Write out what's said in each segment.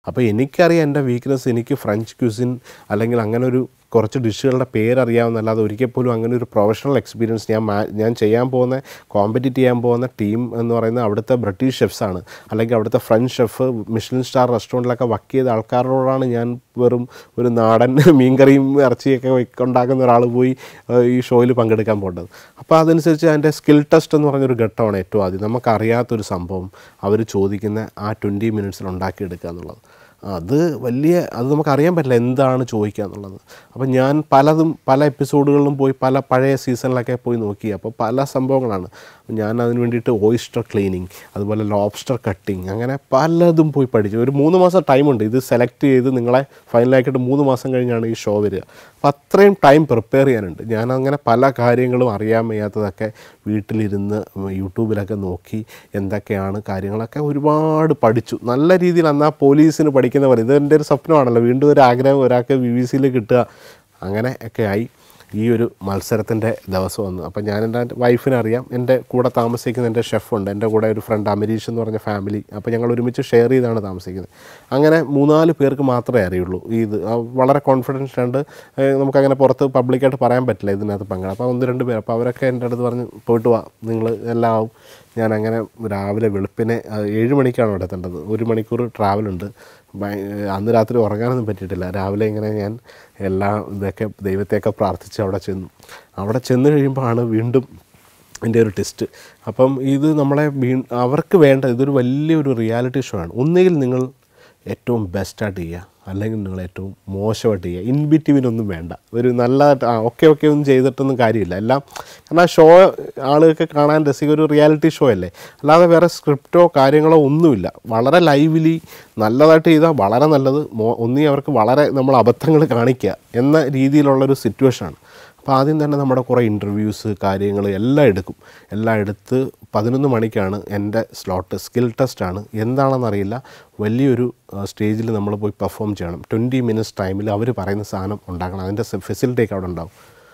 അപ്പോൾ എനിക്കറിയാം എൻ്റെ വീക്ക്നെസ് എനിക്ക് ഫ്രഞ്ച് ക്യൂസിൻ അല്ലെങ്കിൽ അങ്ങനെ ഒരു കുറച്ച് ഡിഷുകളുടെ പേരറിയാവുന്നല്ലാതെ ഒരിക്കൽ പോലും അങ്ങനെ ഒരു പ്രൊഫഷണൽ എക്സ്പീരിയൻസ് ഞാൻ മാ ഞാൻ ചെയ്യാൻ പോകുന്ന കോമ്പറ്റീറ്റ് ചെയ്യാൻ പോകുന്ന ടീം എന്ന് പറയുന്നത് അവിടുത്തെ ബ്രിട്ടീഷ് ഷെഫ്സാണ് അല്ലെങ്കിൽ അവിടുത്തെ ഫ്രഞ്ച് ഷെഫ് മിഷലിൻ സ്റ്റാർ റെസ്റ്റോറൻറ്റിലൊക്കെ വർക്ക് ചെയ്ത ആൾക്കാരോടാണ് ഞാൻ വെറും ഒരു നാടൻ മീൻകറിയും ഇറച്ചിയൊക്കെ വെക്ക് ഉണ്ടാക്കുന്ന ഒരാൾ പോയി ഏഹ്, ഈ ഷോയിൽ പങ്കെടുക്കാൻ പോകേണ്ടത് അപ്പോൾ അതനുസരിച്ച് അതിൻ്റെ സ്കിൽ ടെസ്റ്റ് എന്ന് പറഞ്ഞൊരു ഘട്ടമാണ് ഏറ്റവും ആദ്യം നമുക്കറിയാത്തൊരു സംഭവം അവർ ചോദിക്കുന്ന ആ ട്വൻറ്റി മിനിറ്റ്സിൽ ഉണ്ടാക്കിയെടുക്കുക എന്നുള്ളത് അത് വലിയ അത് നമുക്കറിയാൻ പറ്റില്ല എന്താണ് ചോദിക്കുക എന്നുള്ളത് അപ്പോൾ ഞാൻ പലതും പല എപ്പിസോഡുകളിലും പോയി പല പഴയ സീസണിലൊക്കെ പോയി നോക്കി അപ്പോൾ പല സംഭവങ്ങളാണ് ഞാൻ അതിന് വേണ്ടിയിട്ട് ഓയിസ്റ്റർ ക്ലീനിങ് അതുപോലെ ലോബ്സ്റ്റർ കട്ടിങ് അങ്ങനെ പലതും പോയി പഠിച്ചു ഒരു മൂന്ന് മാസം ടൈമുണ്ട് ഇത് സെലക്ട് ചെയ്ത് നിങ്ങളെ ഫൈനലാക്കിയിട്ട് മൂന്ന് മാസം കഴിഞ്ഞാണ് ഈ ഷോ വരിക അപ്പോൾ അത്രയും ടൈം പ്രിപ്പയർ ചെയ്യാനുണ്ട് ഞാൻ അങ്ങനെ പല കാര്യങ്ങളും അറിയാൻ വയ്യാത്തതൊക്കെ വീട്ടിലിരുന്ന് യൂട്യൂബിലൊക്കെ നോക്കി എന്തൊക്കെയാണ് കാര്യങ്ങളൊക്കെ ഒരുപാട് പഠിച്ചു നല്ല രീതിയിൽ അന്ന് ആ പോലീസിന് പഠിക്കുന്ന പോലെ ഇത് എൻ്റെ ഒരു സ്വപ്നമാണല്ലോ വീണ്ടും ഒരു ആഗ്രഹം ഒരാൾക്ക് വി വി സിയിൽ കിട്ടുക അങ്ങനെ ഒക്കെ ആയി ഈ ഒരു മത്സരത്തിൻ്റെ ദിവസം വന്നു അപ്പോൾ ഞാൻ എൻ്റെ വൈഫിനെ അറിയാം എൻ്റെ കൂടെ താമസിക്കുന്ന എൻ്റെ ഷെഫുണ്ട് എൻ്റെ കൂടെ ഒരു ഫ്രണ്ട് അമരീഷ് എന്ന് പറഞ്ഞ ഫാമിലി അപ്പോൾ ഞങ്ങൾ ഒരുമിച്ച് ഷെയർ ചെയ്താണ് താമസിക്കുന്നത് അങ്ങനെ മൂന്നാല് പേർക്ക് മാത്രമേ അറിയുള്ളൂ ഈ ഇത് ആ വളരെ കോൺഫിഡൻസ് ഉണ്ട് ഏഹ് നമുക്കങ്ങനെ പുറത്ത് പബ്ലിക്കായിട്ട് പറയാൻ പറ്റില്ല ഇതിനകത്ത് പങ്കെടുക്കാം അപ്പോൾ ഒന്ന് രണ്ട് പേര് അപ്പോൾ അവരൊക്കെ എൻ്റെ അടുത്ത് പറഞ്ഞ് പോയിട്ട് വാ നിങ്ങൾ എല്ലാം ആവും ഞാൻ അങ്ങനെ രാവിലെ വെളുപ്പിനെ ആ, ഏഴ് മണിക്കാണ് അവിടെ എത്തേണ്ടത് ഒരു മണിക്കൂർ ട്രാവലുണ്ട് ഭയ- അന്ന് രാത്രി ഉറങ്ങാനൊന്നും പറ്റിയിട്ടില്ല രാവിലെ ഇങ്ങനെ ഞാൻ എല്ലാ ഇതൊക്കെ ദൈവത്തെയൊക്കെ പ്രാർത്ഥിച്ച് അവിടെ ചെന്നു അവിടെ ചെന്ന് കഴിയുമ്പോഴാണ് വീണ്ടും എൻ്റെ ഒരു ടെസ്റ്റ് അപ്പം ഇത് നമ്മളെ വീ അവർക്ക് വേണ്ട ഇതൊരു വലിയൊരു റിയാലിറ്റി ഷോ ആണ് ഒന്നുകിൽ നിങ്ങൾ ഏറ്റവും ബെസ്റ്റായിട്ട് ചെയ്യുക അല്ലെങ്കിൽ നിങ്ങൾ ഏറ്റവും മോശമായിട്ട് ചെയ്യുക ഇൻ ബിറ്റ്വീൻ ഒന്നും വേണ്ട ഒരു നല്ലതായിട്ട് ആ ഓക്കെ ഓക്കെ ഒന്നും ചെയ്തിട്ടൊന്നും കാര്യമില്ല എല്ലാം കാരണം ആ ഷോ ആളുകൾക്ക് കാണാൻ രസിക ഒരു റിയാലിറ്റി ഷോ അല്ലേ അല്ലാതെ വേറെ സ്ക്രിപ്റ്റോ കാര്യങ്ങളോ ഒന്നുമില്ല വളരെ ലൈവ്ലി നല്ലതായിട്ട് ചെയ്താൽ വളരെ നല്ലത് മോ ഒന്നീ അവർക്ക് വളരെ നമ്മൾ അബദ്ധങ്ങൾ കാണിക്കുക എന്ന രീതിയിലുള്ളൊരു സിറ്റുവേഷനാണ് അപ്പോൾ ആദ്യം തന്നെ നമ്മുടെ കുറേ ഇൻ്റർവ്യൂസ് കാര്യങ്ങൾ എല്ലാം എടുക്കും എല്ലാം എടുത്ത് പതിനൊന്ന് മണിക്കാണ് എൻ്റെ സ്ലോട്ട് സ്കിൽ ടെസ്റ്റാണ് എന്താണെന്നറിയില്ല വലിയൊരു സ്റ്റേജിൽ നമ്മൾ പോയി പെർഫോം ചെയ്യണം ട്വൻറ്റി മിനിറ്റ്സ് ടൈമിൽ അവർ പറയുന്ന സാധനം ഉണ്ടാക്കണം അതിൻ്റെ ഫെസിലിറ്റിയൊക്കെ അവിടെ ഉണ്ടാവും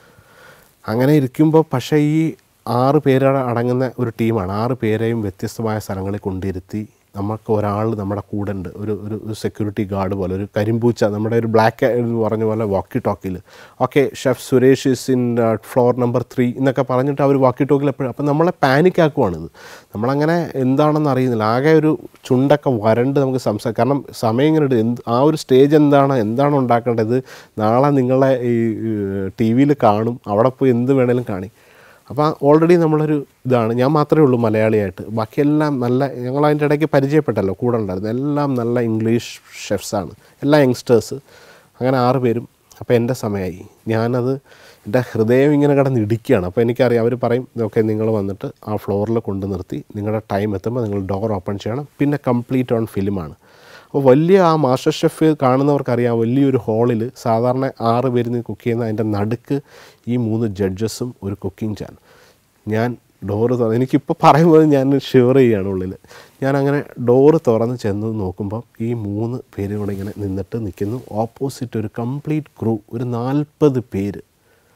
അങ്ങനെ ഇരിക്കുമ്പോൾ പക്ഷേ ഈ ആറ് പേര് അടങ്ങുന്ന ഒരു ടീമാണ് ആറ് പേരെയും വ്യത്യസ്തമായ സ്ഥലങ്ങളിൽ കൊണ്ടിരുത്തി നമുക്ക് ഒരാൾ നമ്മുടെ കൂടെ ഉണ്ട് ഒരു ഒരു സെക്യൂരിറ്റി ഗാർഡ് പോലെ ഒരു കരിമ്പൂച്ച നമ്മുടെ ഒരു ബ്ലാക്ക് എന്ന് പറഞ്ഞ പോലെ വാക്കി ടോക്കിൽ okay chef Suresh is in floor number three എന്നൊക്കെ പറഞ്ഞിട്ട് അവർ വാക്കി ടോക്കിൽ എപ്പോഴും അപ്പം നമ്മളെ പാനിക് ആക്കുവാണിത് നമ്മളങ്ങനെ എന്താണെന്ന് അറിയുന്നില്ല ആകെ ഒരു ചുണ്ടൊക്കെ വരണ്ട് നമുക്ക് സംസാരിക്കാം കാരണം സമയം ഇങ്ങനെ എടുക്കും. എന്ത് ആ ഒരു സ്റ്റേജ് എന്താണ് എന്താണ് ഉണ്ടാക്കേണ്ടത് നാളെ നിങ്ങളെ ഈ ടി വിയിൽ കാണും അവിടെ പോയി എന്ത് വേണേലും കാണി അപ്പോൾ ഓൾറെഡി നമ്മളൊരു ഇതാണ് ഞാൻ മാത്രമേ ഉള്ളൂ മലയാളിയായിട്ട് ബാക്കിയെല്ലാം നല്ല ഞങ്ങൾ അതിൻ്റെ ഇടയ്ക്ക് പരിചയപ്പെട്ടല്ലോ കൂടെ ഉണ്ടായിരുന്നു എല്ലാം നല്ല ഇംഗ്ലീഷ് ഷെഫ്സാണ് എല്ലാ യങ്സ്റ്റേഴ്സ് അങ്ങനെ ആറ് പേരും അപ്പോൾ എൻ്റെ സമയമായി ഞാനത് എൻ്റെ ഹൃദയം ഇങ്ങനെ കിടന്ന് ഇടിക്കുകയാണ് അപ്പോൾ എനിക്കറിയാം അവർ പറയും ഓക്കെ നിങ്ങൾ വന്നിട്ട് ആ ഫ്ലോറിൽ കൊണ്ട് നിർത്തി നിങ്ങളുടെ ടൈം എത്തുമ്പോൾ നിങ്ങൾ ഡോർ ഓപ്പൺ ചെയ്യണം പിന്നെ കംപ്ലീറ്റ് ഓൺ ഫിലിമാണ് അപ്പോൾ വലിയ ആ മാസ്റ്റർ ഷെഫ് കാണുന്നവർക്കറിയാം വലിയൊരു ഹാളിൽ സാധാരണ ആറ് പേര് നിന്ന് കുക്ക് ചെയ്യുന്ന അതിൻ്റെ നടുക്ക് ഈ മൂന്ന് ജഡ്ജസും ഒരു കുക്കിംഗ് ചാൻ ഞാൻ ഡോറ് തുറന്ന് എനിക്കിപ്പോൾ പറയുമ്പോൾ ഞാൻ ഷുവർ ചെയ്യുകയാണ് ഉള്ളിൽ ഞാൻ അങ്ങനെ ഡോറ് തുറന്ന് ചെന്ന് നോക്കുമ്പോൾ ഈ മൂന്ന് പേരും കൂടെ ഇങ്ങനെ നിന്നിട്ട് നിൽക്കുന്നു ഓപ്പോസിറ്റ് ഒരു കംപ്ലീറ്റ് ക്രൂ ഒരു നാൽപ്പത് പേര്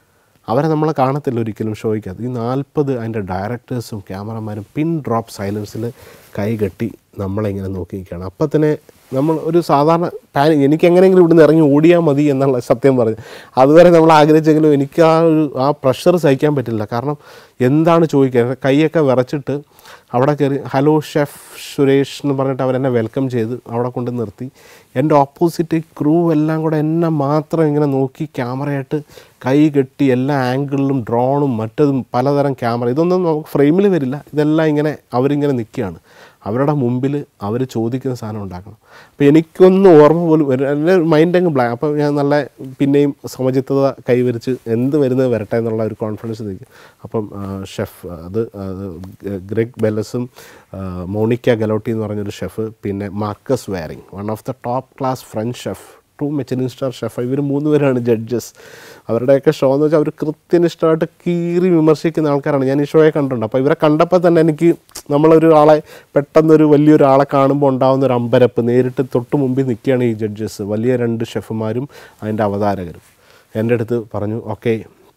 അവരെ നമ്മൾ കാണത്തില്ല ഒരിക്കലും ഷോയ്ക്കകത്ത് ഈ നാൽപ്പത് അതിൻ്റെ ഡയറക്ടേഴ്സും ക്യാമറമാരും പിൻ ഡ്രോപ്പ് സൈലൻസിൽ കൈകെട്ടി നമ്മളിങ്ങനെ നോക്കി നിൽക്കുകയാണ് അപ്പം തന്നെ നമ്മൾ ഒരു സാധാരണ പാനി എനിക്ക് എങ്ങനെയെങ്കിലും ഇവിടുന്ന് ഇറങ്ങി ഓടിയാൽ മതി എന്നുള്ള സത്യം പറഞ്ഞു അതുവരെ നമ്മൾ ആഗ്രഹിച്ചെങ്കിലും എനിക്ക് ആ ഒരു ആ പ്രഷർ സഹിക്കാൻ പറ്റില്ല കാരണം എന്താണ് ചോദിക്കുക കൈയൊക്കെ വിറച്ചിട്ട് അവിടെ കയറി ഹലോ ഷെഫ് സുരേഷ് എന്ന് പറഞ്ഞിട്ട് അവരെന്നെ വെൽക്കം ചെയ്ത് അവിടെ കൊണ്ട് നിർത്തി എൻ്റെ ഓപ്പോസിറ്റ് ക്രൂ എല്ലാം കൂടെ എന്നെ മാത്രം ഇങ്ങനെ നോക്കി ക്യാമറയായിട്ട് കൈ കെട്ടി എല്ലാ ആംഗിളിലും ഡ്രോണും മറ്റതും പലതരം ക്യാമറ ഇതൊന്നും നമുക്ക് ഫ്രെയിമിൽ വരില്ല ഇതെല്ലാം ഇങ്ങനെ അവരിങ്ങനെ നിൽക്കുകയാണ് അവരുടെ മുമ്പിൽ അവർ ചോദിക്കുന്ന സാധനം ഉണ്ടാക്കണം അപ്പോൾ എനിക്കൊന്നും ഓർമ്മ പോലും വരും എൻ്റെ മൈൻഡ് അങ്ങ് ബ്ലാങ്ക് അപ്പോൾ ഞാൻ നല്ല പിന്നെയും സമചിത്തത കൈവരിച്ച് എന്ത് വരുന്നത് വരട്ടെ എന്നുള്ള ഒരു കോൺഫിഡൻസ് നിൽക്കും അപ്പം ഷെഫ് അത് അത് ഗ്രെഗ് ബെല്ലസും ആ, മോണിക്ക ഗലോട്ടി എന്ന് പറഞ്ഞൊരു ഷെഫ് പിന്നെ Marcus Wareing one of the top class French chef two Michelin star chef ഇവർ മൂന്ന് പേരാണ് ജഡ്ജസ് അവരുടെയൊക്കെ ഷോ എന്ന് വെച്ചാൽ അവർ കൃത്യനിഷ്ഠമായിട്ട് കീറി വിമർശിക്കുന്ന ആൾക്കാരാണ് ഞാൻ ഈ ഷോയെ കണ്ടിട്ടുണ്ട് അപ്പോൾ ഇവരെ കണ്ടപ്പോൾ തന്നെ എനിക്ക് നമ്മളൊരു ആളെ പെട്ടെന്നൊരു വലിയൊരു ആളെ കാണുമ്പോൾ ഉണ്ടാകുന്ന ഒരു അമ്പരപ്പ് നേരിട്ട് തൊട്ട് മുമ്പിൽ നിൽക്കുകയാണ് ഈ ജഡ്ജസ് വലിയ രണ്ട് ഷെഫുമാരും അതിൻ്റെ അവതാരകരും എൻ്റെ അടുത്ത് പറഞ്ഞു okay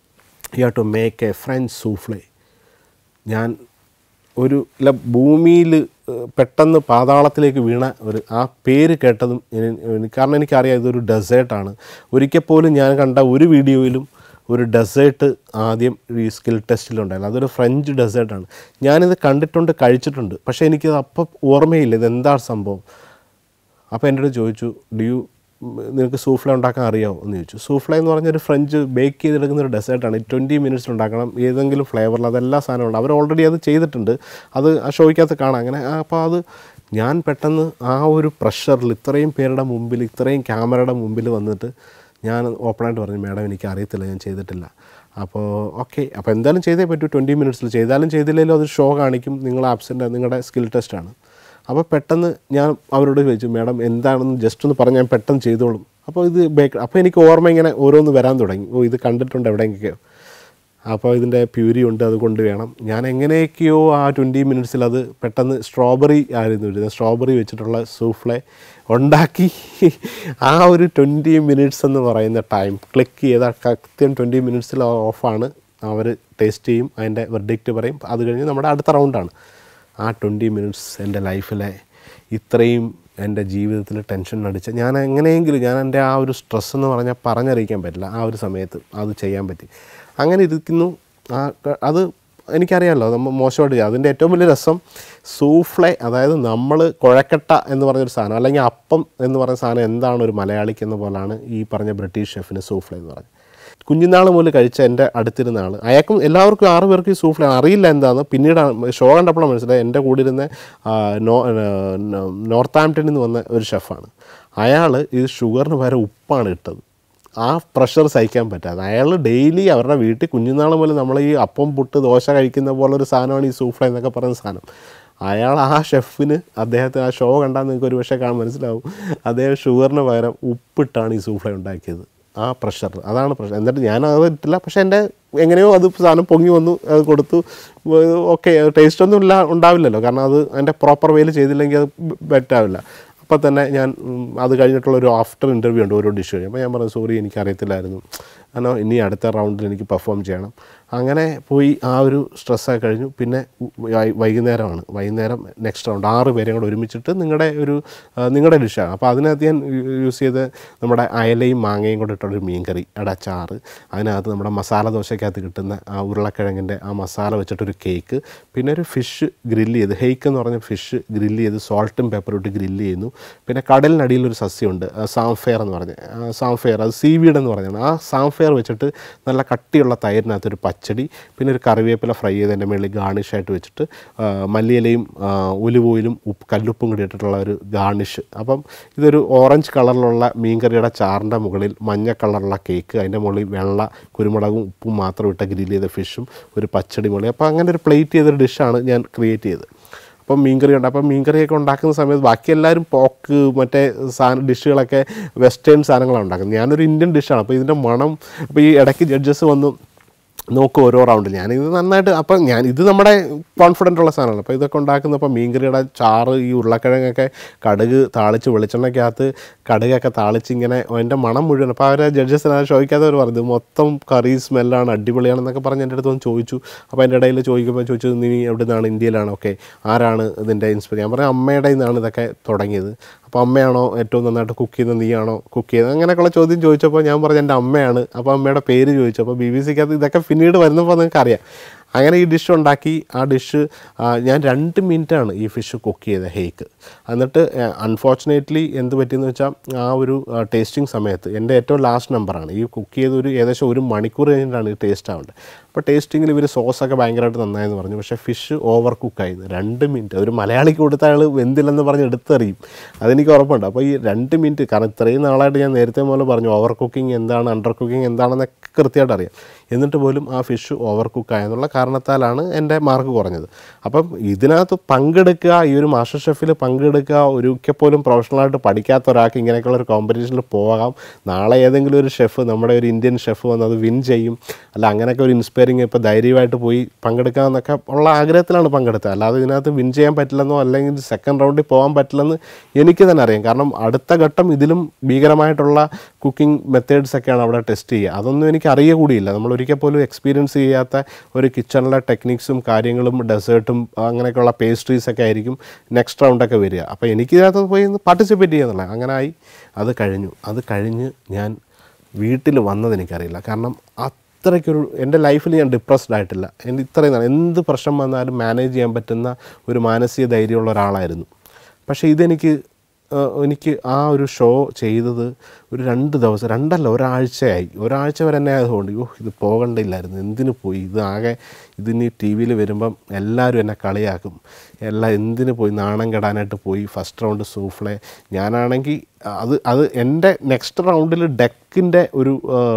you have to make a French souffle ഞാൻ ഒരു ഇല്ല ഭൂമിയിൽ ഏഹ്, പെട്ടെന്ന് പാതാളത്തിലേക്ക് വീണ ഒരു ആ പേര് കേട്ടതും എനി- എനിക്ക് കാരണം എനിക്കറിയാം ഇതൊരു ഡെസേർട്ടാണ് ഒരിക്കൽ പോലും ഞാൻ കണ്ട ഒരു വീഡിയോയിലും ഒരു ഡെസേർട്ട് ആദ്യം ഈ സ്കിൽ ടെസ്റ്റിലുണ്ടായിരുന്നു അതൊരു ഫ്രഞ്ച് ഡെസേർട്ടാണ് ഞാനിത് കണ്ടിട്ടുണ്ട് കഴിച്ചിട്ടുണ്ട് പക്ഷേ എനിക്കത് അപ്പം ഓർമ്മയില്ല ഇത് എന്താണ് സംഭവം അപ്പോൾ എൻ്റെ അടുത്ത് ചോദിച്ചു ഡു യു നിനക്ക് സൂഫ്ല ഉണ്ടാക്കാൻ അറിയാമോ എന്ന് ചോദിച്ചു സൂഫ്ല എന്ന് പറഞ്ഞൊരു ഫ്രഞ്ച് ബേക്ക് ചെയ്തെടുക്കുന്ന ഒരു ഡെസേർട്ടാണ് ട്വൻറ്റി മിനിറ്റ്സിൽ ഉണ്ടാക്കണം ഏതെങ്കിലും ഫ്ലേവറിൽ അതെല്ലാ സാധനമുണ്ട് അവർ ഓൾറെഡി അത് ചെയ്തിട്ടുണ്ട് അത് ആ ഷോയ്ക്കകത്ത് കാണാം അങ്ങനെ ആ, അപ്പോൾ അത് ഞാൻ പെട്ടെന്ന് ആ ഒരു പ്രഷറിൽ ഇത്രയും പേരുടെ മുമ്പിൽ ഇത്രയും ക്യാമറയുടെ മുമ്പിൽ വന്നിട്ട് ഞാൻ ഓപ്പണായിട്ട് പറഞ്ഞു മാഡം എനിക്ക് അറിയത്തില്ല ഞാൻ ചെയ്തിട്ടില്ല അപ്പോൾ ഓക്കെ അപ്പോൾ എന്തായാലും ചെയ്തേ പറ്റൂ ട്വൻറ്റി മിനിറ്റ്സിൽ ചെയ്താലും ചെയ്തില്ലെങ്കിലും അത് ഷോ കാണിക്കും നിങ്ങൾ ആബ്സെൻ്റ് നിങ്ങളുടെ സ്കിൽ ടെസ്റ്റാണ് അപ്പോൾ പെട്ടെന്ന് ഞാൻ അവരോട് ചോദിച്ചു മാഡം എന്താണെന്ന് ജസ്റ്റ് ഒന്ന് പറഞ്ഞ് ഞാൻ പെട്ടെന്ന് ചെയ്തോളും അപ്പോൾ ഇത് ബേക്ക് അപ്പോൾ എനിക്ക് ഓർമ്മ ഇങ്ങനെ ഓരോന്ന് വരാൻ തുടങ്ങി ഓ ഇത് കണ്ടിട്ടുണ്ട് എവിടെയെങ്കിലോ അപ്പോൾ ഇതിൻ്റെ പ്യൂരി ഉണ്ട് അതുകൊണ്ട് വേണം ഞാൻ എങ്ങനെയൊക്കെയോ ആ ട്വൻറ്റി മിനിറ്റ്സിൽ അത് പെട്ടെന്ന് സ്ട്രോബെറി ആയിരുന്നു ഇരുന്നത് സ്ട്രോബെറി വെച്ചിട്ടുള്ള സൂഫ്ലെ ഉണ്ടാക്കി ആ ഒരു ട്വൻറ്റി മിനിറ്റ്സ് എന്ന് പറയുന്ന ടൈം ക്ലിക്ക് ചെയ്ത കൃത്യം ട്വൻറ്റി മിനിറ്റ്സിൽ ഓഫാണ് അവർ ടേസ്റ്റ് ചെയ്യും അതിൻ്റെ വെർഡിക്റ്റ് പറയും അത് കഴിഞ്ഞ് നമ്മുടെ അടുത്ത റൗണ്ടാണ് ആ ട്വൻറ്റി മിനിറ്റ്സ് എൻ്റെ ലൈഫിലെ ഇത്രയും എൻ്റെ ജീവിതത്തിൽ ടെൻഷൻ അടിച്ച ഞാൻ എങ്ങനെയെങ്കിലും ഞാൻ എൻ്റെ ആ ഒരു സ്ട്രെസ് എന്ന് പറഞ്ഞാൽ പറഞ്ഞറിയിക്കാൻ പറ്റില്ല ആ ഒരു സമയത്ത് അത് ചെയ്യാൻ പറ്റി അങ്ങനെ ഇരിക്കുന്നു ആ ക- അത് എനിക്കറിയാമല്ലോ നമ്മൾ മോശമായിട്ട് ചെയ്യും അതിൻ്റെ ഏറ്റവും വലിയ രസം സൂഫ്ലെ അതായത് നമ്മൾ കുഴക്കട്ട എന്ന് പറഞ്ഞൊരു സാധനം അല്ലെങ്കിൽ അപ്പം എന്ന് പറഞ്ഞ സാധനം എന്താണ് ഒരു മലയാളിക്ക് എന്ന പോലാണ് ഈ പറഞ്ഞ ബ്രിട്ടീഷ് ഷെഫിന് സൂഫ്ലെ എന്ന് പറഞ്ഞത് കുഞ്ഞുനാൾ മുതൽ കഴിച്ച എൻ്റെ അടുത്തിരുന്ന ആൾ അയാൾക്കും എല്ലാവർക്കും ആറ് പേർക്ക് ഈ സൂഫ്ല അറിയില്ല എന്താണെന്ന് പിന്നീടാണ് ഷോ കണ്ടപ്പോഴാണ് മനസ്സിലായത് എൻ്റെ കൂടെ ഇരുന്ന ആ, നോ നോ- നോർത്ത് ആംപ്ടണിൽ നിന്ന് വന്ന ഒരു ഷെഫാണ് അയാൾ ഇത് ഷുഗറിന് പകരം ഉപ്പാണ് ഇട്ടത് ആ പ്രഷർ സഹിക്കാൻ പറ്റാതെ അയാൾ ഡെയിലി അവരുടെ വീട്ടിൽ കുഞ്ഞുനാൾ മുതൽ നമ്മൾ ഈ അപ്പം പുട്ട് ദോശ കഴിക്കുന്ന പോലെ ഒരു സാധനമാണ് ഈ സൂഫ്ല എന്നൊക്കെ പറയുന്ന സാധനം അയാൾ ആ ഷെഫിന് അദ്ദേഹത്തിന് ആ ഷോ കണ്ടാൽ നിങ്ങൾക്ക് ഒരു പക്ഷേ കാണാൻ മനസ്സിലാവും അദ്ദേഹം ഷുഗറിന് പകരം ഉപ്പിട്ടാണ് ഈ സൂഫ്ല ഉണ്ടാക്കിയത് ആ പ്രഷർ അതാണ് പ്രഷർ എന്നിട്ട് ഞാൻ അത് ഇട്ടില്ല പക്ഷേ എൻ്റെ എങ്ങനെയോ അത് സാധനം പൊങ്ങി വന്നു അത് കൊടുത്തു ഓക്കെ ടേസ്റ്റ് ഒന്നും ഇല്ല ഉണ്ടാവില്ലല്ലോ കാരണം അത് അതിൻ്റെ പ്രോപ്പർ വേയിൽ ചെയ്തില്ലെങ്കിൽ അത് ബെറ്റാവില്ല അപ്പോൾ തന്നെ ഞാൻ ഉം, അത് കഴിഞ്ഞിട്ടുള്ള ഒരു ആഫ്റ്റർ ഇൻ്റർവ്യൂ ഉണ്ട് ഓരോ ഡിഷ് കഴിഞ്ഞ് അപ്പോൾ ഞാൻ പറഞ്ഞു സോറി എനിക്ക് അറിയത്തില്ലായിരുന്നു കാരണം ഇനി അടുത്ത റൗണ്ടിൽ എനിക്ക് പെർഫോം ചെയ്യണം അങ്ങനെ പോയി ആ ഒരു സ്ട്രെസ്സൊക്കെ കഴിഞ്ഞു പിന്നെ വൈ- വൈകുന്നേരമാണ് വൈകുന്നേരം നെക്സ്റ്റ് റൗണ്ട് ആറ് പേരെയും കൂടെ ഒരുമിച്ചിട്ട് നിങ്ങളുടെ ഒരു ആ, നിങ്ങളുടെ ഡിഷാണ് അപ്പോൾ അതിനകത്ത് ഞാൻ യൂസ് ചെയ്ത് നമ്മുടെ അയലയും മാങ്ങയും കൂടെ ഇട്ടൊരു മീൻകറി അവിടെ ചാറ് അതിനകത്ത് നമ്മുടെ മസാല ദോശയ്ക്കകത്ത് കിട്ടുന്ന ആ ഉരുളക്കിഴങ്ങിൻ്റെ ആ മസാല വെച്ചിട്ടൊരു കേക്ക് പിന്നെ ഒരു ഫിഷ് ഗ്രില്ല് ചെയ്ത് ഹെയ്ക്ക് എന്ന് പറഞ്ഞ ഫിഷ് ഗ്രില്ല് ചെയ്ത് സോൾട്ടും പെപ്പറും ഇട്ട് ഗ്രില്ല് ചെയ്യുന്നു പിന്നെ കടലിനടിയിൽ ഒരു സസ്യമുണ്ട് ആ സാംഫെയർ എന്ന് പറഞ്ഞ ആ സാംഫെയർ അത് സീവീഡ് എന്ന് പറഞ്ഞാണ് ആ സാംഫെയർ വെച്ചിട്ട് നല്ല കട്ടിയുള്ള തൈരിനകത്ത് ഒരു പച്ചടി പിന്നെ ഒരു കറിവേപ്പില ഫ്രൈ ചെയ്തതിൻ്റെ മുകളിൽ ഗാർണിഷായിട്ട് വെച്ചിട്ട് ആ, മല്ലിയിലയും ആ, ഒലിവ് ഓയിലും ഉപ്പ് കല്ലുപ്പും കൂടി ഇട്ടിട്ടുള്ള ഒരു ഗാർണിഷ് അപ്പം ഇതൊരു ഓറഞ്ച് കളറിലുള്ള മീൻകറിയുടെ ചാറിൻ്റെ മുകളിൽ മഞ്ഞ കളറുള്ള കേക്ക് അതിൻ്റെ മുകളിൽ വെള്ള കുരുമുളകും ഉപ്പും മാത്രം ഇട്ട ഗ്രില്ല് ചെയ്ത ഫിഷും ഒരു പച്ചടി മുകളിൽ അപ്പോൾ അങ്ങനെ ഒരു പ്ലേറ്റ് ചെയ്തൊരു ഡിഷാണ് ഞാൻ ക്രിയേറ്റ് ചെയ്തത് അപ്പം മീൻകറി ഉണ്ട് അപ്പം മീൻകറിയൊക്കെ ഉണ്ടാക്കുന്ന സമയത്ത് ബാക്കി എല്ലാവരും പോക്ക് മറ്റേ സാധന ഡിഷുകളൊക്കെ വെസ്റ്റേൺ സാധനങ്ങളാണ് ഉണ്ടാക്കുന്നത് ഞാനൊരു ഇന്ത്യൻ ഡിഷാണ് അപ്പോൾ ഇതിൻ്റെ മണം അപ്പോൾ ഈ ഇടയ്ക്ക് ജഡ്ജസ് വന്നു നോക്കും ഓരോ റൗണ്ടിൽ ഞാനിത് നന്നായിട്ട് അപ്പം ഞാൻ ഇത് നമ്മുടെ കോൺഫിഡൻ്റ് ഉള്ള സാധനമാണ് അപ്പോൾ ഇതൊക്കെ ഉണ്ടാക്കുന്നപ്പോൾ മീൻകറിയുടെ ചാറ് ഈ ഉരുളക്കിഴങ്ങൊക്കെ കടുക് താളിച്ച് വെളിച്ചെണ്ണയ്ക്കകത്ത് കടുകൊക്കെ താളിച്ച് ഇങ്ങനെ അതിൻ്റെ മണം മുഴുവൻ അപ്പോൾ അവരെ ജഡ്ജസിന് അത് ചോദിക്കാത്തവർ പറഞ്ഞു മൊത്തം കറി സ്മെല്ലാണ് അടിപൊളിയാണെന്നൊക്കെ പറഞ്ഞ് എൻ്റെ അടുത്ത് വന്ന് ചോദിച്ചു അപ്പോൾ എൻ്റെ ഇടയിൽ ചോദിക്കുമ്പോൾ ചോദിച്ചു നീ എവിടെ നിന്നാണ് ഇന്ത്യയിലാണ് ഓക്കെ ആരാണ് ഇതിൻ്റെ ഇൻസ്പിറേഷൻ ഞാൻ പറഞ്ഞു അമ്മയുടെ നിന്നാണ് ഇതൊക്കെ തുടങ്ങിയത് അപ്പോൾ അമ്മയാണോ ഏറ്റവും നന്നായിട്ട് കുക്ക് ചെയ്യുന്നത് നീയാണോ കുക്ക് ചെയ്യുന്നത് അങ്ങനെയൊക്കെയുള്ള ചോദ്യം ചോദിച്ചപ്പോൾ ഞാൻ പറഞ്ഞു എൻ്റെ അമ്മയാണ് അപ്പോൾ അമ്മയുടെ പേര് ചോദിച്ചു അപ്പോൾ ബി ബി സിക്കകത്ത് ഇതൊക്കെ പിന്നീട് വരുന്നപ്പോൾ നിങ്ങൾക്ക് അറിയാം അങ്ങനെ ഈ ഡിഷ് ഉണ്ടാക്കി ആ ഡിഷ് ഞാൻ രണ്ട് മിനിറ്റാണ് ഈ ഫിഷ് കുക്ക് ചെയ്തത് ഹേക്ക് എന്നിട്ട് അൺഫോർച്ചുനേറ്റ്ലി എന്ത് പറ്റിയെന്ന് വെച്ചാൽ ആ ഒരു ടേസ്റ്റിംഗ് സമയത്ത് എൻ്റെ ഏറ്റവും ലാസ്റ്റ് നമ്പറാണ് ഈ കുക്ക് ചെയ്ത് ഒരു ഏകദേശം ഒരു മണിക്കൂർ കഴിഞ്ഞിട്ടാണ് ഈ ടേസ്റ്റ് ആവേണ്ടത് അപ്പോൾ ടേസ്റ്റിങ്ങിൽ ഇവർ സോസൊക്കെ ഭയങ്കരമായിട്ട് നന്നായെന്ന് പറഞ്ഞു പക്ഷേ ഫിഷ് ഓവർ കുക്കായിരുന്നു രണ്ട് മിനിറ്റ് ഒരു മലയാളിക്ക് കൊടുത്ത ആൾ വെന്തില്ലെന്ന് പറഞ്ഞ് എടുത്തെറിയും അതെനിക്ക് ഉറപ്പുണ്ട് അപ്പോൾ ഈ രണ്ട് മിനിറ്റ് കാരണം ഇത്രയും നാളായിട്ട് ഞാൻ നേരത്തെ പോലെ പറഞ്ഞു ഓവർ കുക്കിംഗ് എന്താണ് അണ്ടർ കുക്കിംഗ് എന്താണെന്നൊക്കെ കൃത്യമായിട്ട് അറിയാം എന്നിട്ട് പോലും ആ ഫിഷ് ഓവർ കുക്കായെന്നുള്ള കാരണത്താലാണ് എൻ്റെ മാർക്ക് കുറഞ്ഞത് അപ്പം ഇതിനകത്ത് പങ്കെടുക്കുക ഈ ഒരു മാസ്റ്റർ ഷെഫിൽ പങ്കെടുക്കുക ഒരിക്കൽ പോലും പ്രൊഫഷണലായിട്ട് പഠിക്കാത്ത ഒരാൾക്ക് ഇങ്ങനെയൊക്കെയുള്ള ഒരു കോമ്പറ്റീഷനിൽ പോകാം നാളെ ഏതെങ്കിലും ഒരു ഷെഫ് നമ്മുടെ ഒരു ഇന്ത്യൻ ഷെഫ് വന്ന് അത് വിൻ ചെയ്യും അല്ല അങ്ങനെയൊക്കെ ഒരു ഇൻസ്പിറേഷൻ പ്രിപ്പയറിങ് ഇപ്പോൾ ധൈര്യമായിട്ട് പോയി പങ്കെടുക്കാമെന്നൊക്കെ ഉള്ള ആഗ്രഹത്തിലാണ് പങ്കെടുത്തത് അല്ലാതെ ഇതിനകത്ത് വിൻ ചെയ്യാൻ പറ്റില്ലെന്നോ അല്ലെങ്കിൽ സെക്കൻഡ് റൗണ്ടിൽ പോകാൻ പറ്റില്ലെന്ന് എനിക്ക് തന്നെ അറിയാം കാരണം അടുത്ത ഘട്ടം ഇതിലും ഭീകരമായിട്ടുള്ള കുക്കിംഗ് മെത്തേഡ്സ് ഒക്കെയാണ് അവിടെ ടെസ്റ്റ് ചെയ്യുക അതൊന്നും എനിക്ക് അറിയ കൂടിയില്ല നമ്മൾ ഒരിക്കൽ പോലും എക്സ്പീരിയൻസ് ചെയ്യാത്ത ഒരു കിച്ചണിലെ ടെക്നിക്സും കാര്യങ്ങളും ഡെസേർട്ടും അങ്ങനെയൊക്കെയുള്ള പേസ്ട്രീസ് ഒക്കെ ആയിരിക്കും നെക്സ്റ്റ് റൗണ്ടൊക്കെ വരിക അപ്പോൾ എനിക്ക് ഇതിനകത്ത് പോയി പാർട്ടിസിപ്പേറ്റ് ചെയ്യുന്നില്ല അങ്ങനെ ആയി അത് കഴിഞ്ഞു അത് കഴിഞ്ഞ് ഞാൻ വീട്ടിൽ വന്നത് എനിക്കറിയില്ല കാരണം അത്രയ്ക്കൊരു എൻ്റെ ലൈഫിൽ ഞാൻ ഡിപ്രസ്ഡ് ആയിട്ടില്ല എൻ്റെ ഇത്രയും നാൾ എന്ത് പ്രശ്നം വന്നാലും മാനേജ് ചെയ്യാൻ പറ്റുന്ന ഒരു മാനസിക ധൈര്യമുള്ള ഒരാളായിരുന്നു പക്ഷേ ഇതെനിക്ക് ആ, എനിക്ക് ആ ഒരു ഷോ ചെയ്തത് ഒരു രണ്ട് ദിവസം രണ്ടല്ല ഒരാഴ്ചയായി ഒരാഴ്ച വരെ എന്നെ അതുകൊണ്ട് യോ ഇത് പോകണ്ടില്ലായിരുന്നു എന്തിനു പോയി ഇത് ആകെ ഇതിനി ടി വിയിൽ വരുമ്പം എല്ലാവരും എന്നെ കളിയാക്കും എല്ലാം എന്തിനു പോയി നാണം കെടാനായിട്ട് പോയി ഫസ്റ്റ് റൗണ്ട് സൂഫ്ലെ ഞാനാണെങ്കിൽ അത് അത് എൻ്റെ നെക്സ്റ്റ് റൗണ്ടിൽ ഡെക്കിൻ്റെ ഒരു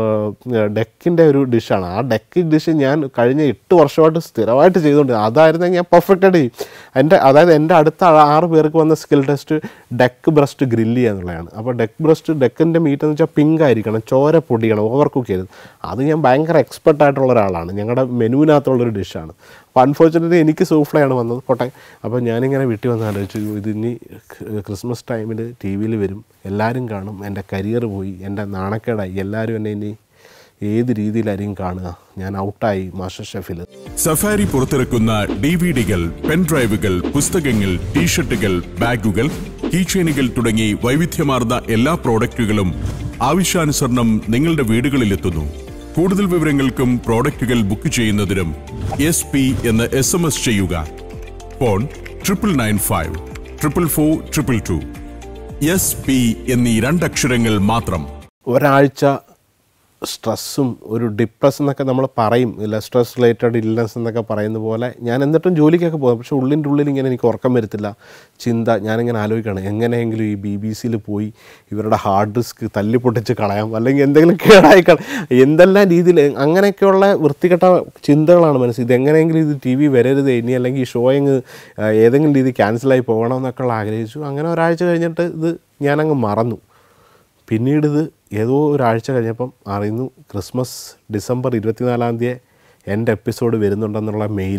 ഡെക്കിൻ്റെ ഒരു ഡിഷാണ് ആ ഡെക്ക് ഡിഷ് ഞാൻ കഴിഞ്ഞ എട്ട് വർഷമായിട്ട് സ്ഥിരമായിട്ട് ചെയ്തുകൊണ്ട് അതായിരുന്നെങ്കിൽ ഞാൻ പെർഫെക്റ്റ് ആയിട്ട് ചെയ്യും എൻ്റെ അതായത് എൻ്റെ അടുത്ത ആ- ആറ് പേർക്ക് വന്ന skill test duck breast grill ചെയ്യുക എന്നുള്ളതാണ് അപ്പോൾ ഡെക്ക് ബ്രസ്റ്റ് ഡെക്കിൻ്റെ മീറ്റ് എന്ന് വെച്ചാൽ പിങ്ക് ആയിരിക്കണം ചോര പൊടിക്കണം ഓവർ കുക്ക് ചെയ്ത് അത് ഞാൻ ഭയങ്കര എക്സ്പെർട്ട് ആയിട്ടുള്ള ഒരാളാണ് ഞങ്ങളുടെ മെനുവിനകത്തുള്ളൊരു ഡിഷാണ് അപ്പോൾ അൺഫോർച്ചുനേറ്റ്ലി എനിക്ക് സൂഫ്ലയാണ് വന്നത് പോട്ടെ അപ്പോൾ ഞാനിങ്ങനെ വീട്ടിൽ വന്ന് ആലോചിച്ചു "അയ്യോ, ഇത് ഇനി ക- ക്രിസ്മസ് ടൈമിൽ ടി വിയിൽ വരും എല്ലാവരും കാണും എൻ്റെ കരിയർ പോയി എൻ്റെ നാണക്കേടായി എല്ലാവരും എന്നെ ഇനി ഏത് രീതിയിലായിരിക്കും കാണുക ഞാൻ ഔട്ടായി മാസ്റ്റർ ഷെഫിൽ സഫാരി പുറത്തിറക്കുന്ന ഡി വി ഡികൾ പെൻഡ്രൈവുകൾ പുസ്തകങ്ങൾ ടീഷർട്ടുകൾ ബാഗുകൾ കീചെയിനുകൾ തുടങ്ങി വൈവിധ്യമാർന്ന എല്ലാ പ്രോഡക്റ്റുകളും ആവശ്യാനുസരണം നിങ്ങളുടെ വീടുകളിലെത്തുന്നു കൂടുതൽ വിവരങ്ങൾക്കും പ്രോഡക്റ്റുകൾ ബുക്ക് ചെയ്യുന്നതിനും എസ് പി എന്ന് എസ് എം എസ് ചെയ്യുക phone triple nine five triple four triple two S P എന്നീ രണ്ടക്ഷരങ്ങൾ മാത്രം ഒരാഴ്ച സ്ട്രെസ്സും ഒരു ഡിപ്രസ് എന്നൊക്കെ നമ്മൾ പറയും ഇല്ല സ്ട്രെസ് റിലേറ്റഡ് ഇൽനെസ് എന്നൊക്കെ പറയുന്ന പോലെ ഞാൻ എന്നിട്ടും ജോലിക്കൊക്കെ പോകും പക്ഷേ ഉള്ളിൻ്റെ ഉള്ളിൽ ഇങ്ങനെ എനിക്ക് ഉറക്കം വരത്തില്ല ചിന്ത ഞാനിങ്ങനെ ആലോചിക്കുകയാണ് എങ്ങനെയെങ്കിലും ഈ ബി ബി സിയിൽ പോയി ഇവരുടെ ഹാർഡ് ഡിസ്ക് തല്ലി പൊട്ടിച്ച് കളയാം അല്ലെങ്കിൽ എന്തെങ്കിലും കേടായി കള എന്തെല്ലാം രീതിയിൽ അങ്ങനെയൊക്കെയുള്ള വൃത്തികെട്ട ചിന്തകളാണ് മനസ്സിൽ ഇതെങ്ങനെയെങ്കിലും ഇത് ടി വി വരരുത് ഇനി അല്ലെങ്കിൽ ഈ ഷോ അങ്ങ് ആ, ഏതെങ്കിലും രീതി ക്യാൻസലായി പോകണം എന്നൊക്കെയുള്ള ആഗ്രഹിച്ചു അങ്ങനെ ഒരാഴ്ച കഴിഞ്ഞിട്ട് ഇത് ഞാനങ്ങ് മറന്നു പിന്നീട് ഇത് ഏതോ ഒരാഴ്ച കഴിഞ്ഞപ്പം അറിയുന്നു ക്രിസ്മസ് ഡിസംബർ ഇരുപത്തിനാലാം തീയതി എൻ്റെ എപ്പിസോഡ് വരുന്നുണ്ടെന്നുള്ള മെയിൽ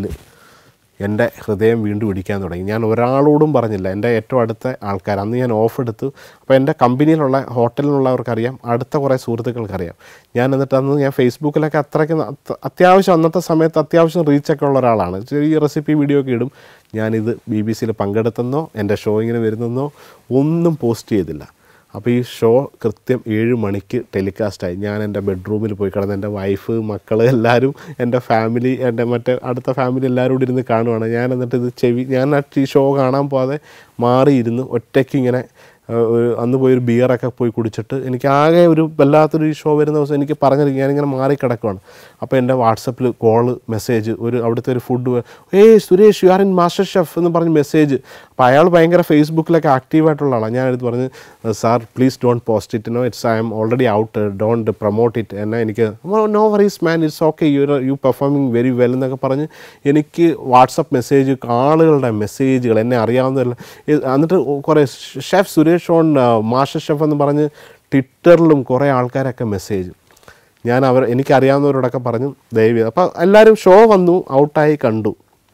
എൻ്റെ ഹൃദയം വീണ്ടും ഇടിക്കാൻ തുടങ്ങി ഞാൻ ഒരാളോടും പറഞ്ഞില്ല എൻ്റെ ഏറ്റവും അടുത്ത ആൾക്കാർ അന്ന് ഞാൻ ഓഫ് എടുത്തു അപ്പോൾ എൻ്റെ കമ്പനിയിലുള്ള ഹോട്ടലിലുള്ളവർക്കറിയാം അടുത്ത കുറേ സുഹൃത്തുക്കൾക്കറിയാം ഞാൻ എന്നിട്ട് അന്ന് ഞാൻ ഫേസ്ബുക്കിലൊക്കെ അത്രയ്ക്ക് ന- അത്ത- അത്യാവശ്യം അന്നത്തെ സമയത്ത് അത്യാവശ്യം റീച്ചൊക്കെ ഉള്ള ഒരാളാണ് ചെറിയ റെസിപ്പി വീഡിയോ ഒക്കെ ഇടും ഞാനിത് ബി ബി സിയിൽ പങ്കെടുത്തെന്നോ എൻ്റെ ഷോ ഇങ്ങനെ വരുന്നെന്നോ ഒന്നും പോസ്റ്റ് ചെയ്തില്ല അപ്പോൾ ഈ ഷോ കൃത്യം ഏഴ് മണിക്ക് ടെലികാസ്റ്റായി ഞാൻ എൻ്റെ ബെഡ്റൂമിൽ പോയി കിടന്ന് എൻ്റെ വൈഫ് മക്കൾ എല്ലാവരും എൻ്റെ ഫാമിലി എൻ്റെ മറ്റേ അടുത്ത ഫാമിലി എല്ലാവരും കൂടി ഇരുന്ന് കാണുവാണ് ഞാൻ എന്നിട്ട് ഇത് ചെവി ഞാൻ ആ ഈ ഷോ കാണാൻ പോകാതെ മാറിയിരുന്ന് ഒറ്റയ്ക്ക് ഇങ്ങനെ ആ, ഒരു അന്ന് പോയി ഒരു ബിയറൊക്കെ പോയി കുടിച്ചിട്ട് എനിക്ക് ആകെ ഒരു വല്ലാത്തൊരു ഈ ഷോ വരുന്ന ദിവസം എനിക്ക് പറഞ്ഞത് ഞാനിങ്ങനെ മാറി കിടക്കുവാണ് അപ്പോൾ എൻ്റെ വാട്സപ്പിൽ കോള് മെസ്സേജ് ഒരു അവിടുത്തെ ഒരു food hey Suresh you are in master chef എന്ന് പറഞ്ഞ് മെസ്സേജ് അപ്പോൾ അയാൾ ഭയങ്കര ഫേസ്ബുക്കിലൊക്കെ ആക്റ്റീവായിട്ടുള്ള ആളാണ് ഞാൻ എടുത്ത് പറഞ്ഞ് sir please don't post it no it's I am already out don't promote it എന്നാൽ എനിക്ക് no worries man it's okay you you performing very well എന്നൊക്കെ പറഞ്ഞ് എനിക്ക് വാട്സപ്പ് മെസ്സേജ് ആളുകളുടെ മെസ്സേജുകൾ എന്നെ അറിയാവുന്ന എന്നിട്ട് കുറേ chef Suresh on master chef എന്ന് പറഞ്ഞ് ട്വിറ്ററിലും കുറേ ആൾക്കാരൊക്കെ മെസ്സേജ് ഞാൻ അവർ എനിക്കറിയാവുന്നവരോടൊക്കെ പറഞ്ഞു ദയവ് അപ്പോൾ എല്ലാവരും ഷോ വന്നു ഔട്ടായി കണ്ടു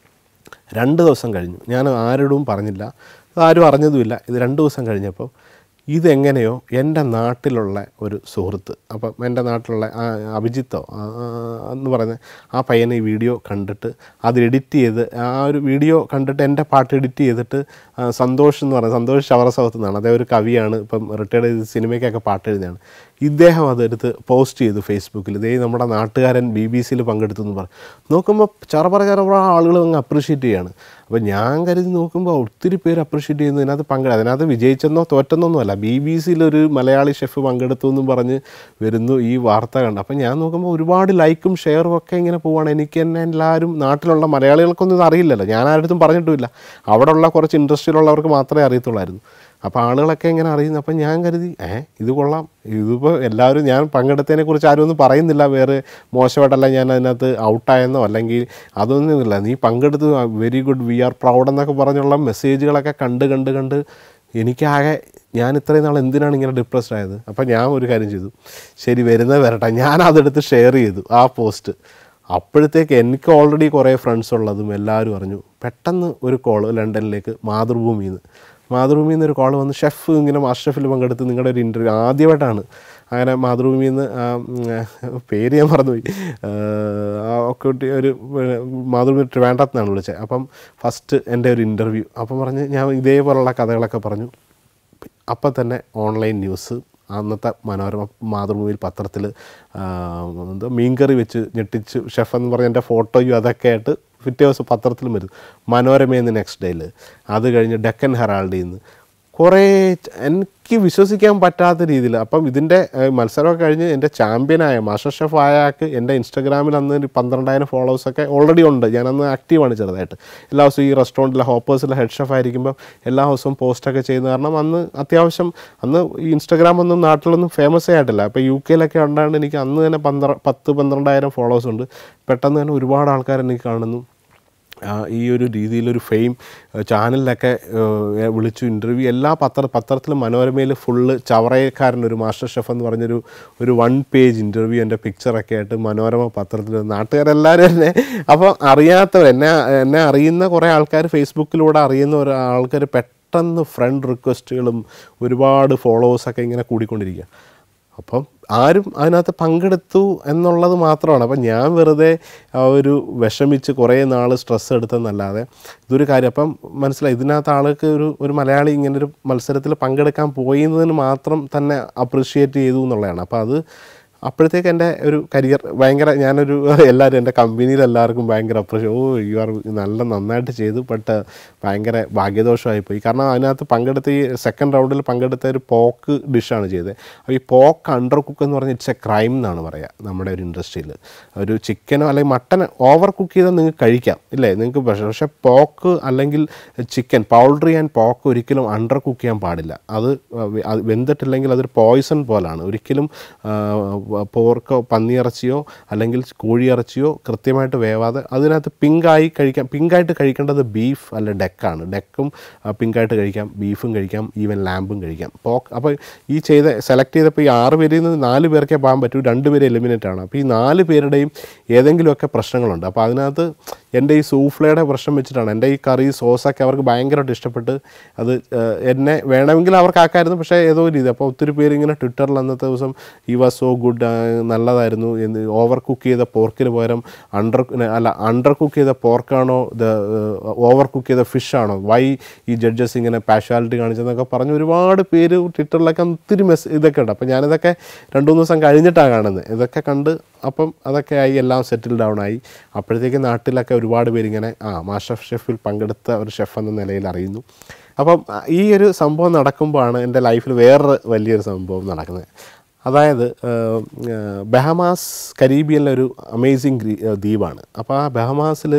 രണ്ട് ദിവസം കഴിഞ്ഞു ഞാൻ ആരോടും പറഞ്ഞില്ല ആരും അറിഞ്ഞതുമില്ല ഇത് രണ്ട് ദിവസം കഴിഞ്ഞപ്പോൾ ഇതെങ്ങനെയോ എൻ്റെ നാട്ടിലുള്ള ഒരു സുഹൃത്ത് അപ്പം എൻ്റെ നാട്ടിലുള്ള ആ അഭിജിത്തോ ആ, ആ, എന്ന് പറയുന്ന ആ പയ്യനെ ഈ വീഡിയോ കണ്ടിട്ട് അത് എഡിറ്റ് ചെയ്ത് ആ ഒരു വീഡിയോ കണ്ടിട്ട് എൻ്റെ പാട്ട് എഡിറ്റ് ചെയ്തിട്ട് ആ, സന്തോഷ് എന്ന് പറയുന്നത് സന്തോഷ് ശവറസവത്ത് നിന്നാണ് അദ്ദേഹം ഒരു കവിയാണ് ഇപ്പം റിട്ടയർഡ് ചെയ്ത് സിനിമയ്ക്കൊക്കെ പാട്ട് എഴുതിയാണ് ഇദ്ദേഹം അതെടുത്ത് പോസ്റ്റ് ചെയ്തു ഫേസ്ബുക്കിൽ ഇതേ നമ്മുടെ നാട്ടുകാരൻ ബി ബി സിയിൽ പങ്കെടുത്തു എന്ന് പറഞ്ഞു നോക്കുമ്പോൾ ചറപറ ചറപറ ആളുകൾ അങ്ങ് അപ്രിഷ്യേറ്റ് ചെയ്യാണ് അപ്പോൾ ഞാൻ കരുതി നോക്കുമ്പോൾ ഒത്തിരി പേര് അപ്രിഷ്യേറ്റ് ചെയ്യുന്നു ഇതിനകത്ത് പങ്കെടു അതിനകത്ത് വിജയിച്ചെന്നോ തോറ്റെന്നൊന്നുമല്ല ബി ബി സിയിലൊരു മലയാളി ഷെഫ് പങ്കെടുത്തു എന്നും പറഞ്ഞ് വരുന്നു ഈ വാർത്ത കണ്ട് അപ്പം ഞാൻ നോക്കുമ്പോൾ ഒരുപാട് ലൈക്കും ഷെയറും ഒക്കെ ഇങ്ങനെ പോവാണ് എനിക്ക് തന്നെ എല്ലാവരും നാട്ടിലുള്ള മലയാളികൾക്കൊന്നും ഇത് അറിയില്ലല്ലോ ഞാൻ ആരുടെ പറഞ്ഞിട്ടുമില്ല അവിടെയുള്ള കുറച്ച് ഇൻഡസ്ട്രിയിലുള്ളവർക്ക് മാത്രമേ അറിയത്തുള്ളായിരുന്നു അപ്പോൾ ആളുകളൊക്കെ ഇങ്ങനെ അറിയുന്നു അപ്പം ഞാൻ കരുതി ഏ ഇത് കൊള്ളാം ഇതിപ്പോൾ എല്ലാവരും ഞാൻ പങ്കെടുത്തതിനെ കുറിച്ച് ആരും ഒന്നും പറയുന്നില്ല വേറെ മോശമായിട്ടല്ല ഞാൻ അതിനകത്ത് ഔട്ടായെന്നോ അല്ലെങ്കിൽ അതൊന്നുമില്ല നീ പങ്കെടുത്തു very good we are proud എന്നൊക്കെ പറഞ്ഞുള്ള മെസ്സേജുകളൊക്കെ കണ്ട് കണ്ട് കണ്ട് എനിക്കാകെ ഞാൻ ഇത്രയും നാൾ എന്തിനാണ് ഇങ്ങനെ ഡിപ്രസ്ഡ് ആയത് അപ്പം ഞാൻ ഒരു കാര്യം ചെയ്തു ശരി വരുന്നത് വരട്ടെ ഞാൻ അതെടുത്ത് ഷെയർ ചെയ്തു ആ പോസ്റ്റ് അപ്പോഴത്തേക്ക് എനിക്ക് ഓൾറെഡി കുറേ ഫ്രണ്ട്സ് ഉള്ളതും എല്ലാവരും അറിഞ്ഞു പെട്ടെന്ന് ഒരു കോൾ ലണ്ടനിലേക്ക് മാതൃഭൂമിയിൽ നിന്ന് മാതൃഭൂമിയിൽ നിന്ന് ഒരു കോൾ വന്ന് ഷെഫ് ഇങ്ങനെ മാസ്റ്റർ ഷെഫിൽ പങ്കെടുത്ത് നിങ്ങളുടെ ഒരു ഇൻ്റർവ്യൂ ആദ്യമായിട്ടാണ് അങ്ങനെ മാതൃഭൂമിയിൽ നിന്ന് ആ, ഉം, പേര് ഞാൻ മറന്നുപോയി ആ കുട്ടി ഒരു പിന്നെ മാതൃഭൂമി ട്രിവാൻഡ്രത്ത് നിന്നാണ് വിളിച്ചത് അപ്പം ഫസ്റ്റ് എൻ്റെ ഒരു ഇൻ്റർവ്യൂ അപ്പം പറഞ്ഞ് ഞാൻ ഇതേപോലുള്ള കഥകളൊക്കെ പറഞ്ഞു അപ്പം തന്നെ ഓൺലൈൻ ന്യൂസ് അന്നത്തെ മനോരമ മാതൃഭൂമിയിൽ പത്രത്തിൽ എന്തോ മീൻകറി വെച്ച് ഞെട്ടിച്ച് ഷെഫ് എന്ന് പറഞ്ഞ എൻ്റെ ഫോട്ടോയും അതൊക്കെ ആയിട്ട് പിറ്റേ ദിവസം പത്രത്തിലും വരും മനോരമയിൽ നിന്ന് നെക്സ്റ്റ് ഡേയിൽ അത് കഴിഞ്ഞ് ഡെക്കൻ ഹെറാൾഡിൽ നിന്ന് കുറേ ച- എനിക്ക് വിശ്വസിക്കാൻ പറ്റാത്ത രീതിയിൽ അപ്പം ഇതിൻ്റെ ഏഹ്, മത്സരമൊക്കെ കഴിഞ്ഞ് എൻ്റെ ചാമ്പ്യനായ മാസ്റ്റർ ഷെഫ് ആയ ആൾക്ക് എൻ്റെ ഇൻസ്റ്റാഗ്രാമിൽ അന്ന് ഒരു പന്ത്രണ്ടായിരം ഫോളോവേഴ്സൊക്കെ ഓൾറെഡി ഉണ്ട് ഞാനന്ന് ആക്റ്റീവാണ് ചെറുതായിട്ട് എല്ലാ ദിവസവും ഈ റെസ്റ്റോറൻറ്റിലെ ഹോപ്പേഴ്സിലെ ഹെഡ് ഷെഫ് ആയിരിക്കുമ്പോൾ എല്ലാ ദിവസവും പോസ്റ്റൊക്കെ ചെയ്യുന്ന കാരണം അന്ന് അത്യാവശ്യം അന്ന് ഈ ഇൻസ്റ്റാഗ്രാം ഒന്നും നാട്ടിലൊന്നും ഫേമസ് ആയിട്ടില്ല അപ്പോൾ യു കെയിലൊക്കെ ഉണ്ടാണ്ട് എനിക്ക് അന്ന് തന്നെ പന്ത്ര പത്ത് പന്ത്രണ്ടായിരം ഫോളോവേഴ്സ് ഉണ്ട് പെട്ടെന്ന് തന്നെ ഒരുപാട് ആൾക്കാർ എനിക്ക് കാണുന്നു ആ, ഈ ഒരു രീതിയിലൊരു ഫെയിം ചാനലിലൊക്കെ ഏഹ്, വിളിച്ചു ഇൻ്റർവ്യൂ എല്ലാ പത്ര പത്രത്തിലും മനോരമയിൽ ഫുള്ള് ചവറയക്കാരൻ ഒരു മാസ്റ്റർ ഷെഫ് എന്ന് പറഞ്ഞൊരു ഒരു വൺ പേജ് ഇൻ്റർവ്യൂ എൻ്റെ പിക്ചറൊക്കെ ആയിട്ട് മനോരമ പത്രത്തിൽ നാട്ടുകാരെല്ലാവരും എന്നെ അപ്പോൾ അറിയാത്തവർ എന്നെ എന്നെ അറിയുന്ന കുറേ ആൾക്കാർ ഫേസ്ബുക്കിലൂടെ അറിയുന്ന ഒരു ആൾക്കാർ പെട്ടെന്ന് ഫ്രണ്ട് റിക്വസ്റ്റുകളും ഒരുപാട് ഫോളോവേഴ്സൊക്കെ ഇങ്ങനെ കൂടിക്കൊണ്ടിരിക്കുക അപ്പം ആരും അതിനകത്ത് പങ്കെടുത്തു എന്നുള്ളത് മാത്രമാണ് അപ്പം ഞാൻ വെറുതെ ആ ഒരു വിഷമിച്ച് കുറേ നാൾ സ്ട്രെസ് എടുത്തെന്നല്ലാതെ ഇതൊരു കാര്യം അപ്പം മനസ്സിലായി ഇതിനകത്ത് ആൾക്ക് ഒരു ഒരു മലയാളി ഇങ്ങനെ ഒരു മത്സരത്തിൽ പങ്കെടുക്കാൻ പോയതിന് മാത്രം തന്നെ അപ്രിഷ്യേറ്റ് ചെയ്തു എന്നുള്ളതാണ് അപ്പോൾ അത് അപ്പോഴത്തേക്ക് എൻ്റെ ഒരു കരിയർ ഭയങ്കര ഞാനൊരു എല്ലാവരും എൻ്റെ കമ്പനിയിൽ എല്ലാവർക്കും ഭയങ്കര അപ്രിഷ്യേറ്റ് ഓ യു ആർ നല്ല നന്നായിട്ട് ചെയ്തു ബട്ട് ഭയങ്കര ഭാഗ്യദോഷമായി പോയി കാരണം അതിനകത്ത് പങ്കെടുത്ത ഈ സെക്കൻഡ് റൗണ്ടിൽ പങ്കെടുത്ത ഒരു പോക്ക് ഡിഷാണ് ചെയ്തത് അപ്പോൾ ഈ പോക്ക് അണ്ടർ കുക്ക് എന്ന് പറഞ്ഞാൽ ഇറ്റ്സ് എ ക്രൈം എന്നാണ് പറയുക നമ്മുടെ ഒരു ഇൻഡസ്ട്രിയിൽ ഒരു ചിക്കനോ അല്ലെങ്കിൽ മട്ടൻ ഓവർ കുക്ക് ചെയ്താൽ നിങ്ങൾക്ക് കഴിക്കാം ഇല്ലേ നിങ്ങൾക്ക് പക്ഷേ പക്ഷേ പോക്ക് അല്ലെങ്കിൽ ചിക്കൻ പൗൾട്രി ആൻഡ് പോക്ക് ഒരിക്കലും അണ്ടർ കുക്ക് ചെയ്യാൻ പാടില്ല അത് വെ- അത് വെന്തിട്ടില്ലെങ്കിൽ അതൊരു പോയ്സൺ പോലാണ് ഒരിക്കലും പോർക്കോ പന്നിയിറച്ചിയോ അല്ലെങ്കിൽ കോഴിയിറച്ചിയോ കൃത്യമായിട്ട് വേവാതെ അതിനകത്ത് പിങ്കായി കഴിക്കാം പിങ്കായിട്ട് കഴിക്കേണ്ടത് ബീഫ് അല്ല ഡെക്കാണ് ഡെക്കും പിങ്കായിട്ട് കഴിക്കാം ബീഫും കഴിക്കാം ഈവൻ ലാമ്പും കഴിക്കാം പോക്ക് അപ്പോൾ ഈ ചെയ്ത സെലക്ട് ചെയ്തപ്പോൾ ഈ ആറ് പേരിൽ നിന്ന് നാല് പേർക്കേ പോകാൻ പറ്റൂ രണ്ട് പേര് എലിമിനേറ്റ് ആണ് അപ്പോൾ ഈ നാല് പേരുടെയും ഏതെങ്കിലുമൊക്കെ പ്രശ്നങ്ങളുണ്ട് അപ്പോൾ അതിനകത്ത് എൻ്റെ ഈ സൂഫ്ലയുടെ പ്രശ്നം വെച്ചിട്ടാണ് എൻ്റെ ഈ കറി സോസൊക്കെ അവർക്ക് ഭയങ്കരമായിട്ട് ഇഷ്ടപ്പെട്ട് അത് ഏഹ്, എന്നെ വേണമെങ്കിൽ അവർക്ക് ആക്കായിരുന്നു പക്ഷേ ഏതോ രീതി അപ്പോൾ ഒത്തിരി പേര് ഇങ്ങനെ ട്വിറ്ററിൽ അന്നത്തെ ദിവസം ഈ വാസ് സോ ഗുഡ് നല്ലതായിരുന്നു എന്ന് ഓവർ കുക്ക് ചെയ്ത പോർക്കിന് പകരം അണ്ടർ അല്ല അണ്ടർ കുക്ക് ചെയ്ത പോർക്കാണോ ഇത് ഓവർ കുക്ക് ചെയ്ത ഫിഷ് ആണോ വൈ ഈ ജഡ്ജസ് ഇങ്ങനെ പാഷ്വാലിറ്റി കാണിച്ചെന്നൊക്കെ പറഞ്ഞ് ഒരുപാട് പേര് ട്വിറ്ററിലൊക്കെ ഒത്തിരി മെസ് ഇതൊക്കെ ഉണ്ട് അപ്പോൾ ഞാനിതൊക്കെ രണ്ട് മൂന്ന് ദിവസം കഴിഞ്ഞിട്ടാണ് കാണുന്നത് ഇതൊക്കെ കണ്ട് അപ്പം അതൊക്കെ ആയി എല്ലാം സെറ്റിൽ ഡൗൺ ആയി അപ്പോഴത്തേക്ക് നാട്ടിലൊക്കെ ഒരുപാട് പേരിങ്ങനെ ആ മാസ്റ്റർ ഷെഫിൽ പങ്കെടുത്ത ഒരു ഷെഫ് എന്ന നിലയിൽ അറിയുന്നു അപ്പം ആ, ഈ ഒരു സംഭവം നടക്കുമ്പോഴാണ് എൻ്റെ ലൈഫിൽ വേറൊരു വലിയൊരു സംഭവം നടക്കുന്നത് അതായത് ഏഹ്, ഏഹ്, ബഹമാസ് കരീബിയനിലെ ഒരു അമേസിങ് ദ്വീപാണ് അപ്പോൾ ആ ബഹമാസിൽ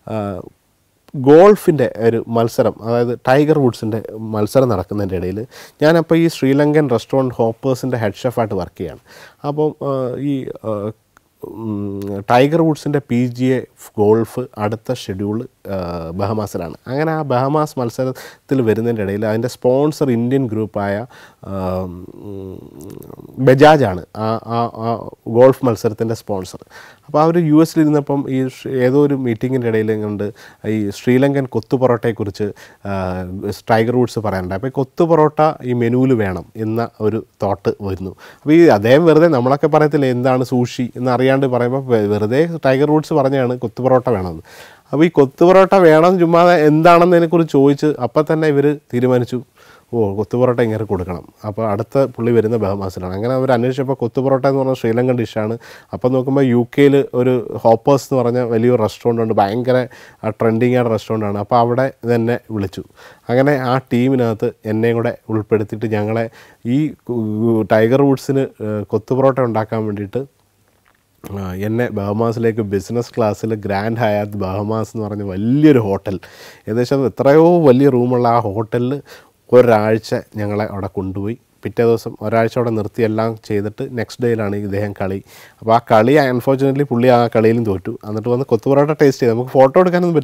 ഗോൾഫിൻ്റെ ഒരു മത്സരം അതായത് ടൈഗർ വുഡ്സിൻ്റെ മത്സരം നടക്കുന്നതിൻ്റെ ഇടയിൽ ഞാനപ്പോൾ ഈ ശ്രീലങ്കൻ റെസ്റ്റോറൻറ്റ് ഹോപ്പേഴ്സിൻ്റെ ഹെഡ് ഷെഫായിട്ട് വർക്ക് ചെയ്യാണ് അപ്പോൾ ഈ ആ, ഉം, ടൈഗർ വുഡ്സിൻ്റെ പി ജി എ ഗോൾഫ് അടുത്ത ഷെഡ്യൂൾ ബഹമാസിലാണ് അങ്ങനെ ആ ബഹമാസ് മത്സരത്തിൽ വരുന്നതിൻ്റെ ഇടയിൽ അതിൻ്റെ സ്പോൺസർ ഇന്ത്യൻ ഗ്രൂപ്പായ ആം, ഉം, ബജാജാണ് ആ ആ ആ ഗോൾഫ് മത്സരത്തിൻ്റെ സ്പോൺസർ അപ്പോൾ അവർ യു എസിലിരുന്നപ്പം ഈ ഷ്- ഏതോ ഒരു മീറ്റിങ്ങിൻ്റെ ഇടയിൽ കണ്ട് ഈ ശ്രീലങ്കൻ കൊത്തു പൊറോട്ടയെക്കുറിച്ച് ആ, ടൈഗർ വുഡ്സ് പറയാനുണ്ട് അപ്പോൾ ഈ കൊത്തു പൊറോട്ട ഈ മെനുവിൽ വേണം എന്ന ഒരു തോട്ട് വരുന്നു അപ്പോൾ ഈ അദ്ദേഹം വെറുതെ നമ്മളൊക്കെ പറയത്തില്ലേ എന്താണ് സൂഷി എന്ന് അറിയാണ്ട് പറയുമ്പോൾ വെ- വെറുതെ ടൈഗർ വുഡ്സ് പറഞ്ഞാണ് കൊത്തു പൊറോട്ട വേണമെന്ന് അപ്പോൾ ഈ കൊത്തു പൊറോട്ട വേണം ചുമ്മാതെ എന്താണെന്ന് അതിനെക്കുറിച്ച് ചോദിച്ച് അപ്പം തന്നെ ഇവർ തീരുമാനിച്ചു ഓ കൊത്തു പൊറോട്ട ഇങ്ങനെ കൊടുക്കണം അപ്പോൾ അടുത്ത പുള്ളി വരുന്ന ബഹമാസിലാണ് അങ്ങനെ അവർ അന്വേഷിച്ചപ്പോൾ കൊത്തു പൊറോട്ട എന്ന് പറഞ്ഞ ശ്രീലങ്കൻ ഡിഷാണ് അപ്പോൾ നോക്കുമ്പോൾ യു കെയിൽ ഒരു ഹോപ്പേഴ്സ് എന്ന് പറഞ്ഞ വലിയൊരു റെസ്റ്റോറൻ്റ് ഉണ്ട് ഭയങ്കര ട്രെൻഡിങ് ആയ റെസ്റ്റോറൻ്റ് ആണ് അപ്പോൾ അവിടെ തന്നെ വിളിച്ചു അങ്ങനെ ആ ടീമിനകത്ത് എന്നെയും കൂടെ ഉൾപ്പെടുത്തിയിട്ട് ഞങ്ങളെ ഈ കു- ടൈഗർ വുഡ്സിന് ഏഹ്, കൊത്തു പൊറോട്ട ഉണ്ടാക്കാൻ വേണ്ടിയിട്ട് ആ, എന്നെ ബഹമാസിലേക്ക് ബിസിനസ് ക്ലാസ്സിൽ ഗ്രാൻഡ് ഹയാത്ത് ബഹമാസ് എന്ന് പറഞ്ഞ വലിയൊരു ഹോട്ടൽ ഏകദേശം എത്രയോ വലിയ റൂമുള്ള ആ ഹോട്ടലിൽ ഒരാഴ്ച ഞങ്ങളെ അവിടെ കൊണ്ടുപോയി പിറ്റേ ദിവസം ഒരാഴ്ച അവിടെ നിർത്തി എല്ലാം ചെയ്തിട്ട് നെക്സ്റ്റ് ഡേയിലാണ് ഇദ്ദേഹം കളി അപ്പോൾ ആ കളി അൺഫോർച്ചുനേറ്റ്ലി പുള്ളി ആ കളിയിലും തോറ്റു എന്നിട്ട് വന്ന് കൊത്തുപൊറോട്ട ടേസ്റ്റ് ചെയ്ത് നമുക്ക് ഫോട്ടോ എടുക്കാനൊന്നും പറ്റില്ല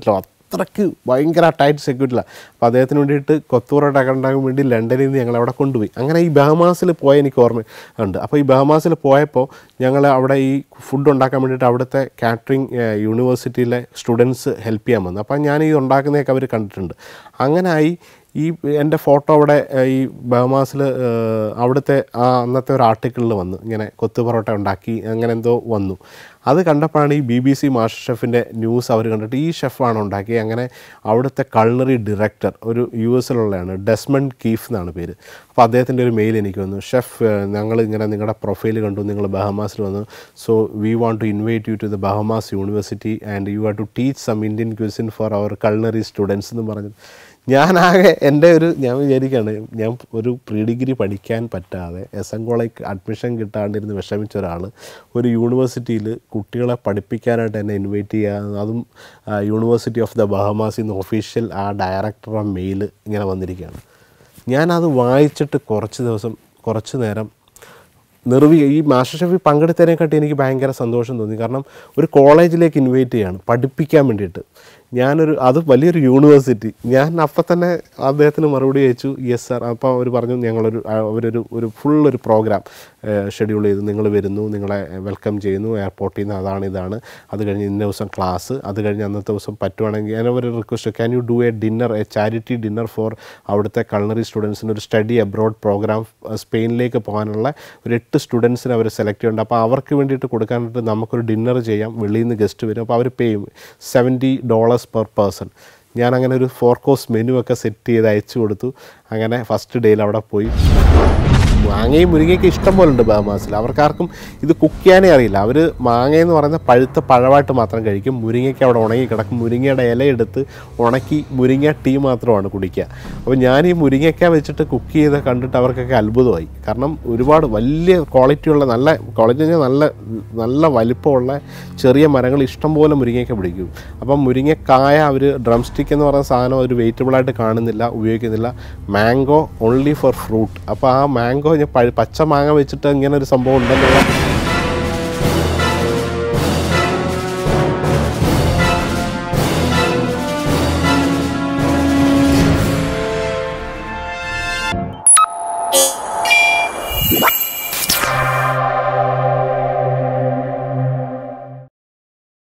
അത്രയ്ക്ക് ഭയങ്കര ടൈറ്റ് സെക്യൂരിറ്റിയിലാണ് അപ്പോൾ അദ്ദേഹത്തിന് വേണ്ടിയിട്ട് കൊത്തൂറോട്ടൊക്കെ ഉണ്ടാകാൻ വേണ്ടി ലണ്ടനിൽ നിന്ന് ഞങ്ങൾ അവിടെ കൊണ്ടുപോയി അങ്ങനെ ഈ ബഹമാസിൽ പോയ എനിക്ക് ഓർമ്മ ഉണ്ട് അപ്പോൾ ഈ ബഹമാസിൽ പോയപ്പോൾ ഞങ്ങൾ അവിടെ ഈ ഫുഡ് ഉണ്ടാക്കാൻ വേണ്ടിയിട്ട് അവിടുത്തെ കാറ്ററിംഗ് യൂണിവേഴ്സിറ്റിയിലെ സ്റ്റുഡൻസ് ഹെൽപ്പ് ചെയ്യാൻ വന്നു അപ്പോൾ ഞാൻ ഈ ഉണ്ടാക്കുന്നതൊക്കെ അവർ കണ്ടിട്ടുണ്ട് അങ്ങനെ ആയി ഈ എൻ്റെ ഫോട്ടോ അവിടെ ഏഹ്, ഈ ബഹമാസിൽ അവിടുത്തെ ആ അന്നത്തെ ഒരു ആർട്ടിക്കിളിൽ വന്നു ഇങ്ങനെ കൊത്തു പൊറോട്ട ഉണ്ടാക്കി അങ്ങനെ എന്തോ വന്നു അത് കണ്ടപ്പോഴാണ് ഈ ബി ബി സി മാസ്റ്റർ ഷെഫിൻ്റെ ന്യൂസ് അവർ കണ്ടിട്ട് ഈ ഷെഫാണ് ഉണ്ടാക്കി അങ്ങനെ അവിടുത്തെ കൾണറി ഡയറക്ടർ ഒരു യു എസിലുള്ളതാണ് ഡെസ്മണ്ട് കീഫ് എന്നാണ് പേര് അപ്പോൾ അദ്ദേഹത്തിൻ്റെ ഒരു മെയിൽ എനിക്ക് വന്നു ഷെഫ് ഞങ്ങൾ ഇങ്ങനെ നിങ്ങളുടെ പ്രൊഫൈൽ കണ്ടു നിങ്ങൾ ബഹമാസിൽ വന്നു so we want to invite you to the Bahamas university and you have to teach some Indian cuisine for our culinary students എന്ന് പറഞ്ഞു ഞാനാകെ എൻ്റെ ഒരു ഞാൻ വിചാരിക്കുകയാണ് ഞാൻ ഒരു പ്രീ ഡിഗ്രി പഠിക്കാൻ പറ്റാതെ എസ് എൻ കോളേജ് അഡ്മിഷൻ കിട്ടാണ്ടിരുന്ന് വിഷമിച്ച ഒരാൾ ഒരു യൂണിവേഴ്സിറ്റിയിൽ കുട്ടികളെ പഠിപ്പിക്കാനായിട്ട് എന്നെ ഇൻവൈറ്റ് ചെയ്യുക അതും യൂണിവേഴ്സിറ്റി ഓഫ് ദ ബഹമാസിൽ നിന്ന് ഒഫീഷ്യൽ ആ ഡയറക്ടറുടെ മെയിൽ ഇങ്ങനെ വന്നിരിക്കുകയാണ് ഞാനത് വായിച്ചിട്ട് കുറച്ച് ദിവസം കുറച്ച് നേരം നിർവി ഈ മാസ്റ്റർ ഷെഫിൽ പങ്കെടുത്തതിനെക്കാട്ടി എനിക്ക് ഭയങ്കര സന്തോഷം തോന്നി കാരണം ഒരു കോളേജിലേക്ക് ഇൻവൈറ്റ് ചെയ്യാണ് പഠിപ്പിക്കാൻ വേണ്ടിയിട്ട് ഞാനൊരു അത് വലിയൊരു യൂണിവേഴ്സിറ്റി ഞാൻ അപ്പം തന്നെ അദ്ദേഹത്തിന് മറുപടി അയച്ചു യെസ് സാർ അപ്പോൾ അവർ പറഞ്ഞു ഞങ്ങളൊരു ആ, അവരൊരു ഒരു ഫുൾ ഒരു പ്രോഗ്രാം ഷെഡ്യൂൾ ചെയ്തു നിങ്ങൾ വരുന്നു നിങ്ങളെ വെൽക്കം ചെയ്യുന്നു എയർപോർട്ടിൽ നിന്ന് അതാണ് ഇതാണ് അത് കഴിഞ്ഞ് ഇന്ന ദിവസം ക്ലാസ് അത് കഴിഞ്ഞ് അന്നത്തെ ദിവസം പറ്റുവാണെങ്കിൽ ഞാൻ ഒരു request can you do a dinner a charity dinner for അവിടുത്തെ കൾണറി സ്റ്റുഡൻസിന് ഒരു സ്റ്റഡി അബ്രോഡ് പ്രോഗ്രാം സ്പെയിനിലേക്ക് പോകാനുള്ള ഒരു എട്ട് സ്റ്റുഡൻസിനെ അവർ സെലക്ട് ചെയ്യുന്നുണ്ട് അപ്പോൾ അവർക്ക് വേണ്ടിയിട്ട് കൊടുക്കാനായിട്ട് നമുക്കൊരു ഡിന്നർ ചെയ്യാം വെളിയിൽ നിന്ന് ഗസ്റ്റ് വരും അപ്പോൾ അവർ പേ ചെയ്യും സെവൻറ്റി ഡോളേഴ്സ് പെർ പേഴ്സൺ ഞാൻ അങ്ങനെ ഒരു ഫോർ കോഴ്സ് മെനു ഒക്കെ സെറ്റ് ചെയ്ത് അയച്ചു കൊടുത്തു അങ്ങനെ ഫസ്റ്റ് ഡേയിൽ അവിടെ പോയി മാങ്ങയും മുരിങ്ങയൊക്കെ ഇഷ്ടം പോലെ ഉണ്ട് ബഹമാസിൽ അവർക്കാർക്കും ഇത് കുക്ക് ചെയ്യാനേ അറിയില്ല അവർ മാങ്ങയെന്ന് പറയുന്ന പഴുത്ത പഴമായിട്ട് മാത്രം കഴിക്കും മുരിങ്ങയ്ക്ക് അവിടെ ഉണങ്ങി കിടക്കും മുരിങ്ങയുടെ ഇലയെടുത്ത് ഉണക്കി മുരിങ്ങ ടീ മാത്രമാണ് കുടിക്കുക അപ്പോൾ ഞാൻ ഈ മുരിങ്ങയ്ക്ക വെച്ചിട്ട് കുക്ക് ചെയ്ത് കണ്ടിട്ട് അവർക്കൊക്കെ അത്ഭുതമായി കാരണം ഒരുപാട് വലിയ ക്വാളിറ്റിയുള്ള നല്ല ക്വാളിറ്റി പറഞ്ഞാൽ നല്ല നല്ല വലിപ്പമുള്ള ചെറിയ മരങ്ങൾ ഇഷ്ടംപോലെ മുരിങ്ങയ്ക്ക പിടിക്കും അപ്പം മുരിങ്ങക്കായ അവർ ഡ്രം സ്റ്റിക്ക് എന്ന് പറയുന്ന സാധനം ഒരു വെയിറ്റബിളായിട്ട് കാണുന്നില്ല ഉപയോഗിക്കുന്നില്ല മാംഗോ ഓൺലി ഫോർ ഫ്രൂട്ട് അപ്പോൾ ആ മാംഗോ ഞാൻ പഴ- പച്ച മാങ്ങ വെച്ചിട്ട് ഇങ്ങനെ ഒരു സംഭവം ഉണ്ടെന്നുള്ള